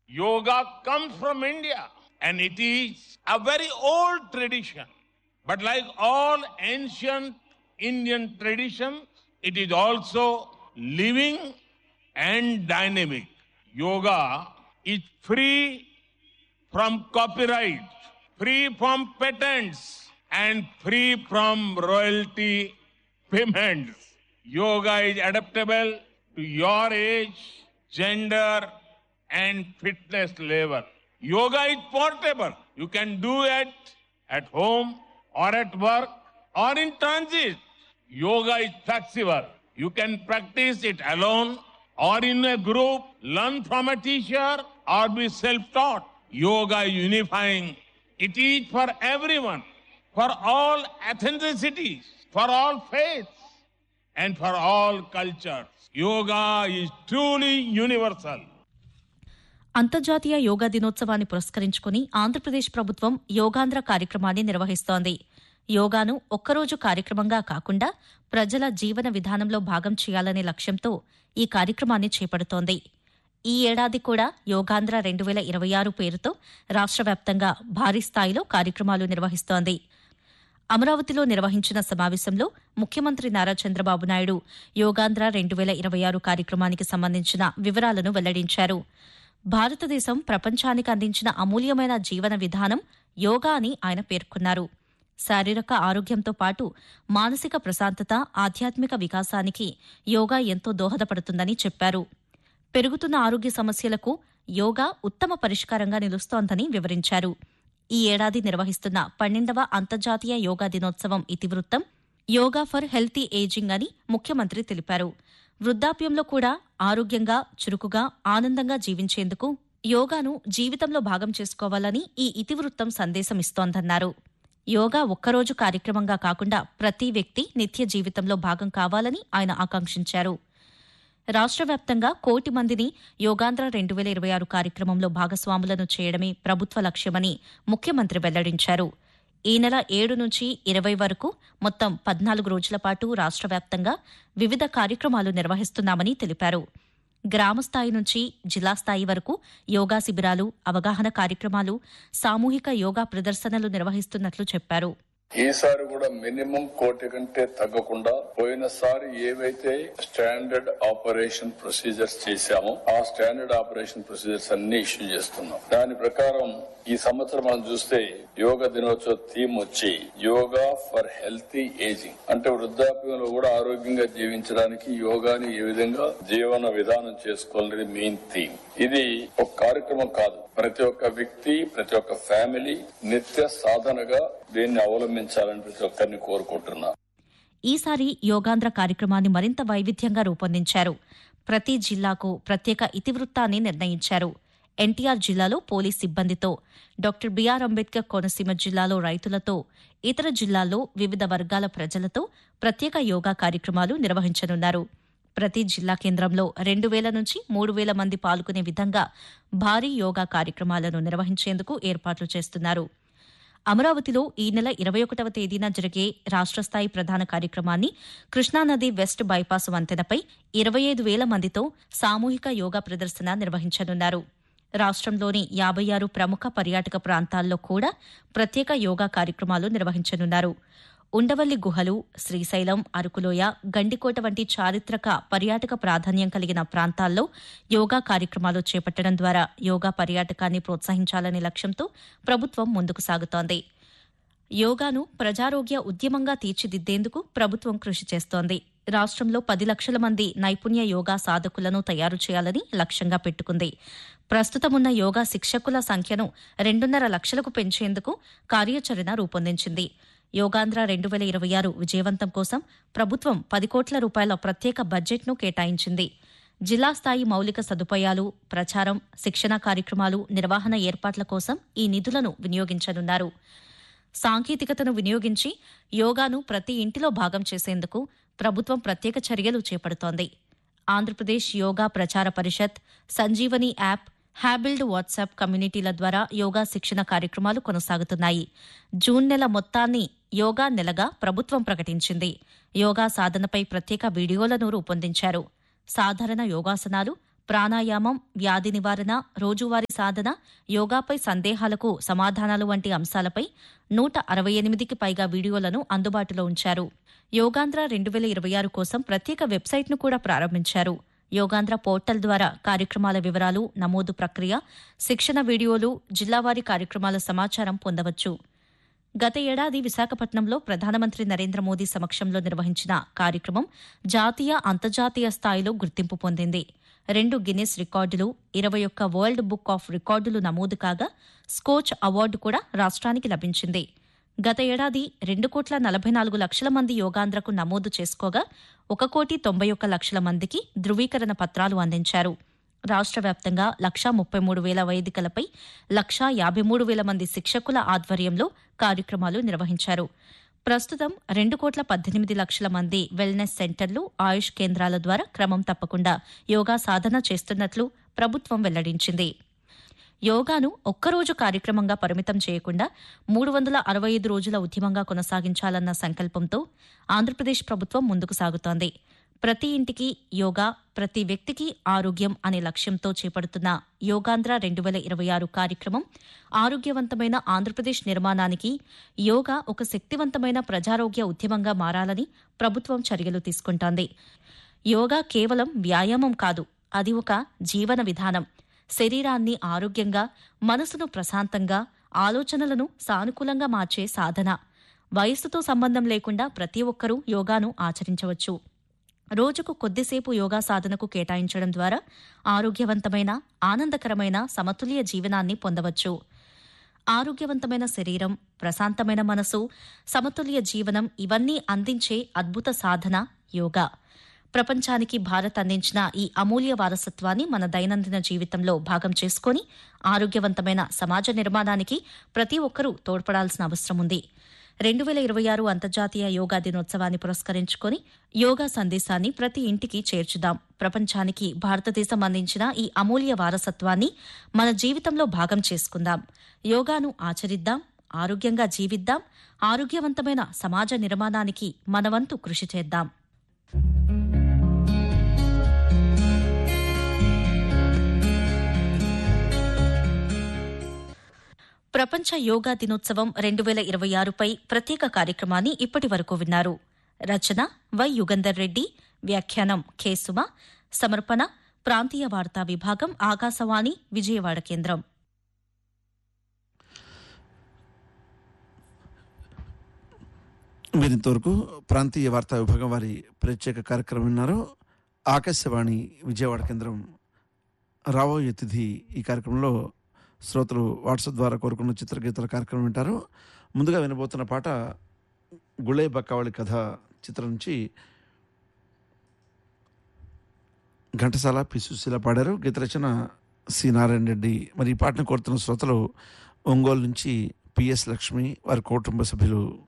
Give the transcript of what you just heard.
Yoga comes from India and it is a very old tradition. But like all ancient Indian traditions, it is also living and dynamic. Yoga is free from copyright, free from patents, and free from royalty payments. Yoga is adaptable to your age, gender, and fitness level. Yoga is portable. You can do it at home or at work or in transit. Yoga is flexible. You can practice it alone or in a group, learn from a teacher or be self-taught. Yoga is unifying. It is for everyone, for all ethnicities, for all faiths, and for all cultures. Yoga is truly universal. అంతర్జాతీయ యోగా దినోత్సవాన్ని పురస్కరించుకుని ఆంధ్రప్రదేశ్ ప్రభుత్వం యోగాంధ్ర కార్యక్రమాన్ని నిర్వహిస్తోంది యోగాను ఒక్కరోజు కార్యక్రమంగా కాకుండా ప్రజల జీవన విధానంలో భాగం చేయాలనే లక్ష్యంతో ఈ కార్యక్రమాన్ని చేపడుతోంది ఈ ఏడాది కూడా యోగాంధ్ర రెండు వేల ఇరవై ఆరు పేరుతో రాష్ట్ర వ్యాప్తంగా భారీ స్థాయిలో కార్యక్రమాలు నిర్వహిస్తోంది అమరావతిలో నిర్వహించిన సమావేశంలో ముఖ్యమంత్రి నారా చంద్రబాబు నాయుడు యోగాంధ్ర రెండు వేల ఇరవై ఆరు కార్యక్రమానికి సంబంధించిన వివరాలను వెల్లడించారు భారతదేశం ప్రపంచానికి అందించిన అమూల్యమైన జీవన విధానం యోగా అని ఆయన పేర్కొన్నారు శారీరక ఆరోగ్యంతో పాటు మానసిక ప్రశాంతత ఆధ్యాత్మిక వికాసానికి యోగా ఎంతో దోహదపడుతుందని చెప్పారు పెరుగుతున్న ఆరోగ్య సమస్యలకు యోగా ఉత్తమ పరిష్కారంగా నిలుస్తోందని వివరించారు ఈ ఏడాది నిర్వహిస్తున్న పన్నెండవ అంతర్జాతీయ యోగా దినోత్సవం ఇతివృత్తం యోగా ఫర్ హెల్తీ ఏజింగ్ అని ముఖ్యమంత్రి తెలిపారు వృద్ధాప్యంలో కూడా ఆరోగ్యంగా చురుకుగా ఆనందంగా జీవించేందుకు యోగాను జీవితంలో భాగం చేసుకోవాలని ఈ ఇతివృత్తం సందేశం ఇస్తోందన్నారు యోగా ఒక్కరోజు కార్యక్రమంగా కాకుండా ప్రతి వ్యక్తి నిత్య జీవితంలో భాగం కావాలని ఆయన ఆకాంక్షించారు రాష్ట్ర వ్యాప్తంగా కోటి మందిని యోగాంధ్ర రెండు వేల ఇరవై ఆరు కార్యక్రమంలో భాగస్వాములను చేయడమే ప్రభుత్వ లక్ష్యమని ముఖ్యమంత్రి వెల్లడించారు ఈ నెల ఏడు నుంచి ఇరవై వరకు మొత్తం పద్నాలుగు రోజుల పాటు రాష్ట్ర వ్యాప్తంగా వివిధ కార్యక్రమాలు నిర్వహిస్తున్నామని తెలిపారు గ్రామ స్థాయి నుంచి జిల్లా స్థాయి వరకు యోగా శిబిరాలు అవగాహన కార్యక్రమాలు సామూహిక యోగా ప్రదర్శనలు నిర్వహిస్తున్నట్లు చెప్పారు ఈసారి కూడా మినిమం కోటి కంటే తగ్గకుండా పోయినసారి ఏవైతే స్టాండర్డ్ ఆపరేషన్ ప్రొసీజర్స్ చేశామో ఆ స్టాండర్డ్ ఆపరేషన్ ప్రొసీజర్స్ అన్ని ఇష్యూ చేస్తున్నాం దాని ప్రకారం ఈ సంవత్సరం మనం చూస్తే యోగా దినోత్సవ థీమ్ వచ్చి యోగా ఫర్ హెల్తీ ఏజింగ్ అంటే వృద్ధాప్యంలో కూడా ఆరోగ్యంగా జీవించడానికి యోగాని ఏ విధంగా జీవన విధానం చేసుకోవాలనేది మెయిన్ థీమ్ ఇది ఒక కార్యక్రమం కాదు ప్రతి ఒక్క వ్యక్తి ప్రతి ఒక్క ఫ్యామిలీ నిత్య సాధనగా దీన్ని అవలంబించాలని ప్రతి ఒక్కరిని కోరుకుంటున్నా ఈసారి యోగాంధ్ర కార్యక్రమాన్ని మరింత వైవిధ్యంగా రూపొందించారు ప్రతి జిల్లాకు ప్రత్యేక ఇతివృత్తాన్ని నిర్ణయించారు ఎన్టీఆర్ జిల్లాలో పోలీస్ సిబ్బందితో డాక్టర్ బీఆర్ అంబేద్కర్ కోనసీమ జిల్లాలో రైతులతో ఇతర జిల్లాల్లో వివిధ వర్గాల ప్రజలతో ప్రత్యేక యోగా కార్యక్రమాలు నిర్వహించనున్నారు ప్రతి జిల్లా కేంద్రంలో రెండు వేల నుంచి మూడు వేల మంది పాల్గొనే విధంగా భారీ యోగా కార్యక్రమాలను నిర్వహించేందుకు ఏర్పాట్లు చేస్తున్నారు అమరావతిలో ఈ నెల ఇరవై ఒకటవ తేదీన జరిగే రాష్ట్ర స్థాయి ప్రధాన కార్యక్రమాన్ని కృష్ణానది వెస్ట్ బైపాస్ వంతెనపై ఇరవై ఐదు వేల మందితో సామూహిక యోగా ప్రదర్శన నిర్వహించనున్నారు రాష్ట్రంలోని యాభై ఆరు ప్రముఖ పర్యాటక ప్రాంతాల్లో కూడా ప్రత్యేక యోగా కార్యక్రమాలు నిర్వహించనున్నారు ఉండవల్లి గుహలు శ్రీశైలం అరకులోయ గండికోట వంటి చారిత్రక పర్యాటక ప్రాధాన్యం కలిగిన ప్రాంతాల్లో యోగా కార్యక్రమాలు చేపట్టడం ద్వారా యోగా పర్యాటకాన్ని ప్రోత్సహించాలనే లక్ష్యంతో ప్రభుత్వం ముందుకు సాగుతోంది యోగాను ప్రజారోగ్య ఉద్యమంగా తీర్చిదిద్దేందుకు ప్రభుత్వం కృషి చేస్తోంది రాష్ట్రంలో పది లక్షల మంది నైపుణ్య యోగా సాధకులను తయారు చేయాలని లక్ష్యంగా పెట్టుకుంది ప్రస్తుతమున్న యోగా శిక్షకుల సంఖ్యను రెండున్నర లక్షలకు పెంచేందుకు కార్యాచరణ రూపొందించింది యోగాంధ్ర రెండు వేల ఇరవై ఆరు విజయవంతం కోసం ప్రభుత్వం పది కోట్ల రూపాయల ప్రత్యేక బడ్జెట్ను కేటాయించింది జిల్లా స్థాయి మౌలిక సదుపాయాలు ప్రచారం శిక్షణ కార్యక్రమాలు నిర్వహణ ఏర్పాట్ల కోసం ఈ నిధులను వినియోగించనున్నారు సాంకేతికతను వినియోగించి యోగాను ప్రతి ఇంటిలో భాగం చేసేందుకు ప్రభుత్వం ప్రత్యేక చర్యలు చేపడుతోంది Andhra Pradesh yoga Prachara Parishad Sanjeevani app Habuild WhatsApp కమ్యూనిటీల ద్వారా యోగా శిక్షణ కార్యక్రమాలు కొనసాగుతున్నాయి జూన్ నెల మొత్తాన్ని యోగా నెలగా ప్రభుత్వం ప్రకటించింది యోగా సాధనపై ప్రత్యేక వీడియోలను రూపొందించారు సాధారణ యోగాసనాలు ప్రాణాయామం వ్యాధి నివారణ రోజువారీ సాధన యోగాపై సందేహాలకు సమాధానాలు వంటి అంశాలపై నూట అరవై ఎనిమిదికి పైగా వీడియోలను అందుబాటులో ఉంచారు యోగాంధ్ర రెండు వేల ఇరవై ఆరు కోసం ప్రత్యేక వెబ్సైట్ను కూడా ప్రారంభించారు యోగాంధ్ర పోర్టల్ ద్వారా కార్యక్రమాల వివరాలు నమోదు ప్రక్రియ శిక్షణ వీడియోలు జిల్లావారీ కార్యక్రమాల సమాచారం పొందవచ్చు గత ఏడాది విశాఖపట్నంలో ప్రధానమంత్రి నరేంద్ర మోదీ సమక్షంలో నిర్వహించిన కార్యక్రమం జాతీయ అంతర్జాతీయ స్థాయిలో గుర్తింపు పొందింది రెండు గిన్నిస్ రికార్డులు ఇరవై ఒక్క వరల్డ్ బుక్ ఆఫ్ రికార్డులు నమోదు కాగా స్కోచ్ అవార్డు కూడా రాష్ట్రానికి లభించింది గత ఏడాది రెండు కోట్ల నలభై నాలుగు లక్షల మంది యోగాంధ్రకు నమోదు చేసుకోగా ఒక కోటి తొంభై ఒక్క లక్షల మందికి ధృవీకరణ పత్రాలు అందించారు రాష్ట్ర వ్యాప్తంగా లక్షా ముప్పై మూడు వేల వేదికలపై లక్షా యాభై మూడు వేల మంది శిక్షకుల ఆధ్వర్యంలో కార్యక్రమాలు నిర్వహించారు ప్రస్తుతం రెండు కోట్ల పద్దెనిమిది లక్షల మంది వెల్నెస్ సెంటర్లు ఆయుష్ కేంద్రాల ద్వారా క్రమం తప్పకుండా యోగా సాధన చేస్తున్నట్లు ప్రభుత్వం వెల్లడించింది యోగాను ఒక్కరోజు కార్యక్రమంగా పరిమితం చేయకుండా మూడు వందల అరవై ఐదు రోజుల ఉద్యమంగా కొనసాగించాలన్న సంకల్పంతో ఆంధ్రప్రదేశ్ ప్రభుత్వం ముందుకు సాగుతోంది ప్రతి ఇంటికి యోగా ప్రతి వ్యక్తికి ఆరోగ్యం అనే లక్ష్యంతో చేపడుతున్న యోగాంధ్ర రెండు వేల ఇరవై ఆరు కార్యక్రమం ఆరోగ్యవంతమైన ఆంధ్రప్రదేశ్ నిర్మాణానికి యోగా ఒక శక్తివంతమైన ప్రజారోగ్య ఉద్యమంగా మారాలని ప్రభుత్వం చర్యలు తీసుకుంటోంది యోగా కేవలం వ్యాయామం కాదు అది ఒక జీవన విధానం శరీరాన్ని ఆరోగ్యంగా మనసును ప్రశాంతంగా ఆలోచనలను సానుకూలంగా మార్చే సాధన వయస్సుతో సంబంధం లేకుండా ప్రతి ఒక్కరూ యోగాను ఆచరించవచ్చు రోజుకు కొద్దిసేపు యోగా సాధనకు కేటాయించడం ద్వారా ఆరోగ్యవంతమైన ఆనందకరమైన సమతుల్య జీవనాన్ని పొందవచ్చు ఆరోగ్యవంతమైన శరీరం ప్రశాంతమైన మనసు సమతుల్య జీవనం ఇవన్నీ అందించే అద్భుత సాధన యోగా ప్రపంచానికి భారత్ అందించిన ఈ అమూల్య వారసత్వాన్ని మన దైనందిన జీవితంలో భాగం చేసుకొని ఆరోగ్యవంతమైన సమాజ నిర్మాణానికి ప్రతి ఒక్కరూ తోడ్పడాల్సిన అవసరం ఉంది రెండు వేల ఇరవై ఆరు అంతర్జాతీయ యోగా దినోత్సవాన్ని పురస్కరించుకొని యోగా సందేశాన్ని ప్రతి ఇంటికి చేర్చుదాం ప్రపంచానికి భారతదేశం అందించిన ఈ అమూల్య వారసత్వాన్ని మన జీవితంలో భాగం చేసుకుందాం యోగాను ఆచరిద్దాం ఆరోగ్యంగా జీవిద్దాం ఆరోగ్యవంతమైన సమాజ నిర్మాణానికి మనవంతు కృషి చేద్దాం ప్రపంచ యోగా దినోత్సవం రెండు వేల ఇరవై ఆరుపై ప్రత్యేక కార్యక్రమాన్ని ఇప్పటి వరకు విన్నారు రచన వై యుగంధర్ రెడ్డి వ్యాఖ్యానం కె సుమ సమర్పణ ప్రాంతీయ వార్తా విభాగం ఆకాశవాణి విజయవాడ కేంద్రం మీరు ఇంతవరకు ప్రాంతీయ వార్తా విభాగం వారి ప్రత్యేక కార్యక్రమం విన్నారు ఆకాశవాణి విజయవాడ కేంద్రం రాబోయే తిథి ఈ కార్యక్రమంలో శ్రోతలు వాట్సాప్ ద్వారా కోరుకున్న చిత్రగీతాల కార్యక్రమం వింటారు ముందుగా వినబోతున్న పాట గుళే బక్కావళి కథ చిత్రం నుంచి ఘంటసాల పి సుశీల పాడారు గీత రచన సి నారాయణ రెడ్డి మరి ఈ పాటను కోరుతున్న శ్రోతలు ఒంగోలు నుంచి పిఎస్ లక్ష్మి వారి కుటుంబ సభ్యులు